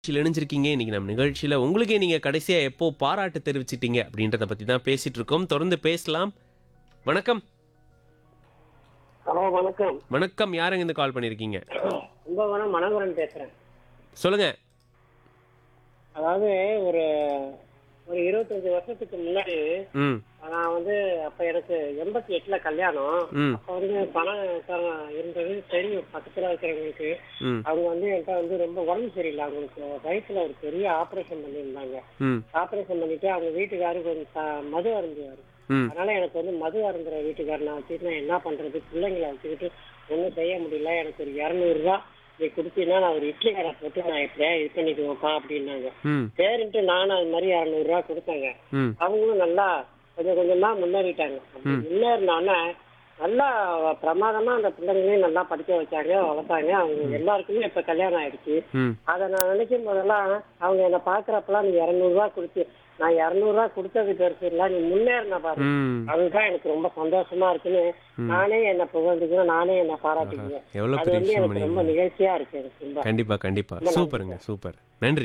நிகழ்ச்சியில் இணைஞ்சிருக்கீங்க இன்னைக்கு நம்ம நிகழ்ச்சியில உங்களுக்கே நீங்க கடைசியா எப்போ பாராட்டு தெரிவிச்சிட்டீங்க அப்படின்றத பத்தி தான் பேசிட்டு இருக்கோம் தொடர்ந்து பேசலாம் வணக்கம் ஹலோ வணக்கம் வணக்கம் யாருங்க இருந்து கால் பண்ணிருக்கீங்க கும்பகோணம் மனோகரன் பேசுறேன் சொல்லுங்க அதாவது ஒரு ஒரு இருபத்தஞ்சு வருஷத்துக்கு முன்னாடி ம் நான் வந்து அப்ப எனக்கு எண்பத்தி எட்டுல கல்யாணம் ம் அப்ப வந்து பணம் க- இருந்தது தெரியும் பக்கத்துல இருக்கிறவங்களுக்கு ம் அவங்க வந்து என்கிட்ட வந்து ரொம்ப உடம்பு சரியில்லை அவங்களுக்கு வயிற்றுல ஒரு பெரிய ஆபரேஷன் பண்ணியிருந்தாங்க ம் ஆபரேஷன் பண்ணிட்டு அவங்க வீட்டுக்காரு கொஞ்சம் த- மது அருந்துவாரு ம் அதனால எனக்கு வந்து மது அருந்துற வீட்டுக்காரர் நான் வச்சுட்டு நான் என்ன பண்றது பிள்ளைங்களை வச்சுக்கிட்டு ஒன்றும் செய்ய முடியல எனக்கு ஒரு இரநூறுவா நீ கொடுத்தீங்கன்னா நான் ஒரு இட்லி கடை போட்டு நான் எப்படியா இது பண்ணிக்குவேன்ப்பா அப்படின்னாங்க ம் சரின்ட்டு நானும் அது மாதிரி இரநூறுவா கொடுத்தேங்க ம் அவங்களும் நல்லா கொஞ்சம் கொஞ்சமா முன்னேறிட்டாங்க அப்படி முன்னேறினோடனே நல்லா பிரமாதமா அந்த பிள்ளைங்களையும் நல்லா படிக்க வச்சாங்க வளர்த்தாங்க அவங்க எல்லாருக்குமே இப்ப கல்யாணம் ஆயிடுச்சு ம் அதை நான் நினைக்கும் போதெல்லாம் அவங்க என்னை பாக்குறப்பெல்லாம் நீ இரநூறுவா கொடுத்து நான் இரநூறுவா கொடுத்தது பெருசு இல்லை நீ முன்னேறின பாரு ம் அதுதான் எனக்கு ரொம்ப சந்தோஷமா இருக்குன்னு நானே என்ன புகழ்ந்துக்கிறேன் நானே என்ன பாராட்டிக்குவேன் எவ்வளவு அது பெரிய வந்து விஷயம் எனக்கு ரொம்ப பண்ணீங்க நிகழ்ச்சியா இருக்கு எனக்கு ரொம்ப கண்டிப்பா கண்டிப்பா சூப்பருங்க சூப்பர் நன்றி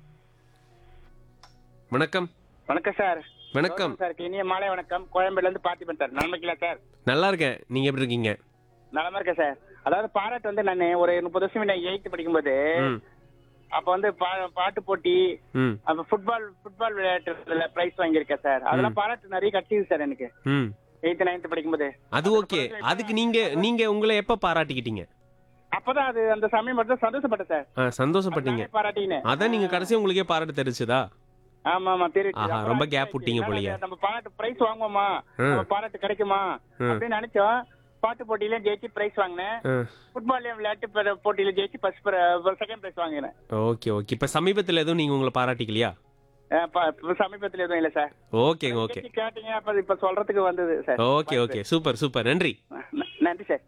வணக்கம் வணக்கம் சார் வணக்கம் சார் இனிய மாலை வணக்கம் கோயம்பேடுல இருந்து பார்த்திபன் சார் நலமைக்கல சார் நல்லா இருக்கேன் நீங்க எப்படி இருக்கீங்க நலமா இருக்கேன் சார் அதாவது பாராட்டு வந்து நான் ஒரு முப்பது வருஷம் முன்ன எயித்து படிக்கும்போது ம் அப்ப வந்து பா- பாட்டு போட்டி ம் அப்ப ஃபுட்பால் ஃபுட்பால் விளையாட்டுல பிரைஸ் வாங்கியிருக்கேன் சார் அதெல்லாம் பாராட்டு நிறைய கிடைச்சது சார் எனக்கு ம் எயித்து நைன்த் படிக்கும்போது அது ஓகே அதுக்கு நீங்க நீங்க உங்களை எப்ப பாராட்டிக்கிட்டீங்க அப்பதான் அது அந்த சமயம் மட்டும் தான் சந்தோஷப்பட்டேன் சார் ஆ, சந்தோஷப்பட்டீங்க நானே பாராட்டினேன் அதான் நீங்க கடைசி உங்களுக்கே பாராட்டு தெரிச்சுதா ஆமா ஆமா தெரியும் ஆஹா, ரொம்ப gap விட்டீங்க போலயே. நம்ம பாராட்டு பிரைஸ் வாங்குவோமா ம். நம்ம பாராட்டு கிடைக்குமா ம். அப்படின்னு நினைச்சோம் பாட்டு போட்டியில ஜெயிச்சு பிரைஸ் வாங்கினேன் ஃபுட்பால்லையும் விளையாட்டு பெற- போட்டியில ஜெயிச்சு ஃபர்ஸ்ட் செகண்ட் பிரைஸ் வாங்கினேன் ஓகே ஓகே இப்ப சமீபத்துல எதுவும் நீங்க உங்களை பாராட்டிக்கலையா அஹ் ப- இப்ப சமீபத்துல எதுவும் இல்ல சார் ஓகேங்க ஓகே கேட்டு கேட்டீங்க அப்ப இப்ப சொல்றதுக்கு வந்தது sir okay okay super super நன்றி ந- நன்றி சார்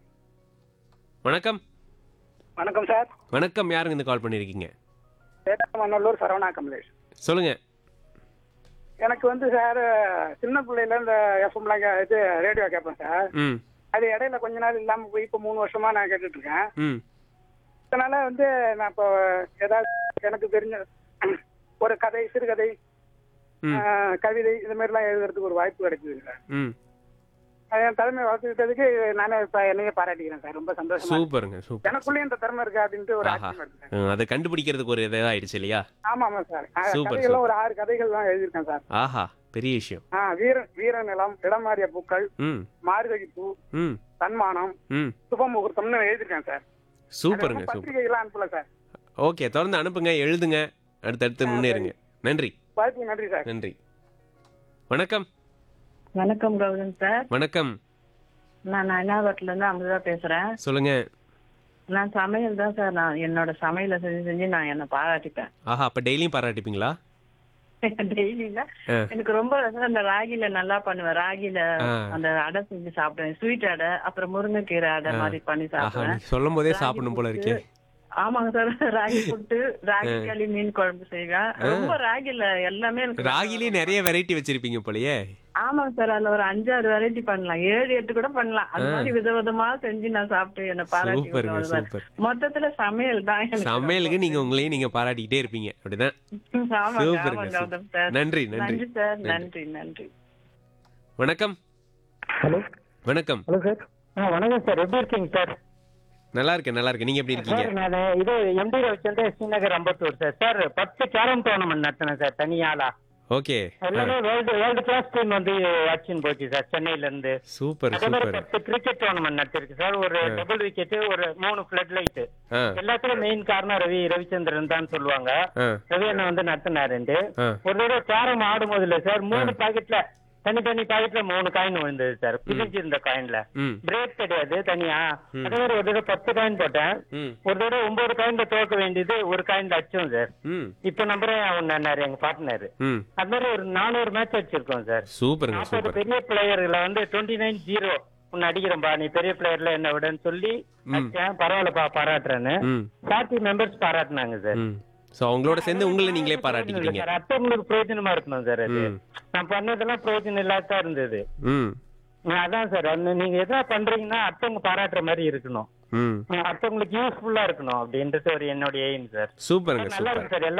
வணக்கம் வணக்கம் சார் வணக்கம் யாருங்க இந்த கால் பண்ணிருக்கீங்க மண்ணூர் சரவணா கமலேஷ் சொல்லுங்க எனக்கு வந்து சார் சின்ன பிள்ளையில இந்த எஃப்எம்ல இது ரேடியோ கேட்பேன் சார் ம் அது இடையில கொஞ்ச நாள் இல்லாம போய் இப்ப மூணு வருஷமா நான் கேட்டுட்டு இருக்கேன் ம் அதனால வந்து நான் இப்போ ஏதாவது எனக்கு தெரிஞ்ச ஒரு கதை சிறுகதை ம். அஹ், கவிதை இது மாதிரிலாம் எழுதுறதுக்கு ஒரு வாய்ப்பு கிடைச்சது சார் ம் என் தலைமை வளர்த்துக்கிட்டதுக்கு நானே இப்ப என்னையே பாராட்டிக்கிறேன் சார் ரொம்ப சந்தோஷமா இருக்கு. சூப்பருங்க சூப்பர் எனக்குள்ளேயும் இந்த திறமை இருக்கு அப்படின்ட்டு ஒரு ஆஹா ஆச்சரியம் இருக்கு சார் ம், அதை கண்டுபிடிக்கிறதுக்கு ஒரு இதாயிடுச்சு இல்லையா ஆமா ஆமா சார் அஹ், சூப்பர், கதைகள்லாம் ஒரு ஆறு கதைகள் தான் எழுதியிருக்கேன் சார் ஆஹா பெரிய விஷயம் ஆ வீர வீர நிலம் இடமாறிய பூக்கள் ம் மார்கழி பூ ம் தன்மானம் ம் சுப முகூர்த்தம்னு எழுதியிருக்கேன் சார் சூப்பருங்க சூப்பர் பத்திரிகைகள்லாம் அனுப்பல சார் ஓகே தொடர்ந்து அனுப்புங்க எழுதுங்க அடுத்தடுத்து முன்னேறுங்க நன்றி வாய்ப்பு நன்றி சார் நன்றி வணக்கம் வணக்கம் கௌதம் சார் வணக்கம் நான் நயனாவரத்துல இருந்து அமுதா பேசுறேன் சொல்லுங்க நான் சமையல் தான் சார் நான் என்னோட சமையலை செஞ்சு செஞ்சு நான் என்ன பாராட்டிப்பேன் ஆஹா அப்ப டெய்லியும் பாராட்டிப்பீங்களா டெய்லியில ஆ. எனக்கு ரொம்ப சார் அந்த ராகில நல்லா பண்ணுவேன் ராகில ஆ. அந்த அடை செஞ்சு சாப்பிடுவேன் ஸ்வீட் அடை அப்புறம் முருங்கைக்கீரை அடை மாதிரி பண்ணி ஆஹா சாப்பிடுவேன் நீ சொல்லும் போதே ராகி சாப்பிடணும் போல புட்டு. இருக்கே ஆமாங்க சார் ராகி புட்டு ராகி களி மீன் குழம்பு செய்வேன் ரொம்ப ராகில எல்லாமே எனக்கு ராகிலேயே நிறைய வெரைட்டி வச்சிருப்பீங்க போலயே ஆமாங்க சார் அதுல ஒரு அஞ்சாறு வெரைட்டி பண்ணலாம் ஏழு எட்டு கூட பண்ணலாம் அது மாதிரி விதவிதமா செஞ்சு நான் சாப்பிட்டு என்ன பாராட்டி சூப்பருங்க விடுவேன். சூப்பர் மொத்தத்துல சமையல் தான் எனக்கு சமையலுக்கு நீங்க உங்களையும் நீங்க பாராட்டிக்கிட்டே இருப்பீங்க அப்படிதான் ஆமாங்க, சூப்பருங்க, ஆமாங்க, கௌதம் சார். நன்றி நன்றி நன்றி சார் நன்றி நன்றி வணக்கம் ஹலோ வணக்கம் ஹலோ சார் ஆ வணக்கம் சார் எப்படி இருக்கீங்க சார் நல்லா இருக்கேன் நல்லா இருக்கேன் நீங்க எப்படி இருக்கீங்க சார் நான் இது MD Ravichandra Srinagar Ambattur sir sir பத்து கேரம் டோர்னமெண்ட் நடத்தினேன் சார் தனியாளா ஓகே எல்லாமே வேர்ல்டு வேர்ல்டு கிளாஸ் டீம் வந்து அடிச்சுன்னு போச்சு சார் சென்னையில இருந்து சூப்பர் அதே மாதிரி சூப்பர் பத்து கிரிக்கெட் டோர்னமெண்ட் நடத்திருக்கு சார் ஒரு டபுள் விக்கெட் ஒரு மூணு ஃபிளட் லைட் ஆ எல்லாத்துக்கும் மெயின் காரணம் ரவி ரவிச்சந்திரன் தான் சொல்லுவாங்க ஆ ரவி அண்ணன் வந்து நடத்தினாருண்டு ஆ ஒரு தடவை கேரம் ஆடும் போதுல சார் மூணு பாக்கெட்ல தனித்தனி பாக்கெட்ல மூணு காயின் விழுந்தது சார் பிரிஞ்சு இருந்த காயின்ல ம் பிரேக் கிடையாது தனியா அதே மாதிரி ஒரு தடவை பத்து காயின் போட்டேன் ம் ஒரு தடவை ஒன்பது காயின்ல துவக்க வேண்டியது ஒரு காயின்ல அடிச்சோம் சார் ம் இப்ப நம்பரே அவனாரு எங்க பார்ட்னர் ம் அது மாதிரி ஒரு நானூறு மேட்ச் வச்சிருக்கோம் சார் சூப்பருங்க நாற்பது சூப்பர் பெரிய பிளேயர்களை வந்து டுவெண்ட்டி நைன் ஜீரோ உன்னை அடிக்கிறேன்பா நீ பெரிய பிளேயர்ல என்ன விடன்னு சொல்லி அடிச்சேன் பரவாயில்லப்பா பாராட்டுறேன்னு ம் பார்ட்டி மெம்பர்ஸ் பாராட்டினாங்க சார் ம் ஸோ அவங்களோட சேர்ந்து உங்களை நீங்களே பாராட்டிக்கிட்டீங்க சார் அடுத்தவங்களுக்கு பிரயோஜனமா இருக்கணும் சார் அது ம் நான் பண்ணதெல்லாம் பிரயோஜனம் இல்லாதான் இருந்தது ம் அதான் சார் அந்த நீங்க எதா பண்றீங்கன்னா அடுத்தவங்க பாராட்டுற மாதிரி இருக்கணும் ம் அடுத்தவங்களுக்கு யூஸ்ஃபுல்லா இருக்கணும் அப்படின்றது ஒரு என்னுடைய எய்ம் சார் சூப்பருங்க நல்லா சூப்பர் இருக்கு சார் எல்லா